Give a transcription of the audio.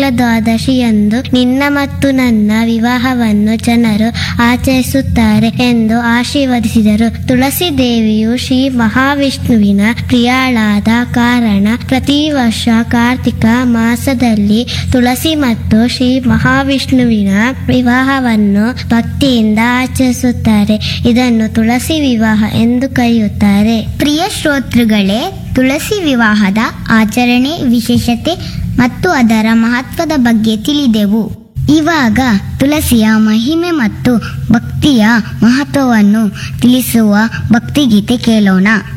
ದ್ವಾದಶಿ ಎಂದು ನಿನ್ನ ಮತ್ತು ನನ್ನ ವಿವಾಹವನ್ನು ಜನರು ಆಚರಿಸುತ್ತಾರೆ ಎಂದು ಆಶೀರ್ವದಿಸಿದರು ತುಳಸಿ ದೇವಿಯು ಶ್ರೀ ಮಹಾವಿಷ್ಣುವಿನ ಪ್ರಿಯಾಳಾದ ಕಾರಣ ಪ್ರತಿ ವರ್ಷ ಕಾರ್ತಿಕ ಮಾಸದಲ್ಲಿ ತುಳಸಿ ಮತ್ತು ಶ್ರೀ ಮಹಾವಿಷ್ಣುವಿನ ವಿವಾಹವನ್ನು ಭಕ್ತಿಯಿಂದ ಆಚರಿಸುತ್ತಾರೆ ಇದನ್ನು ತುಳಸಿ ವಿವಾಹ ಎಂದು ಕರೆಯುತ್ತಾರೆ ಪ್ರಿಯ ಶ್ರೋತೃಗಳೇ ತುಳಸಿ ವಿವಾಹದ ಆಚರಣೆ ವಿಶೇಷತೆ ಮತ್ತು ಅದರ ಮಹತ್ವದ ಬಗ್ಗೆ ತಿಳಿದೆವು ಇವಾಗ ತುಳಸಿಯ ಮಹಿಮೆ ಮತ್ತು ಭಕ್ತಿಯ ಮಹತ್ವವನ್ನು ತಿಳಿಸುವ ಭಕ್ತಿಗೀತೆ ಕೇಳೋಣ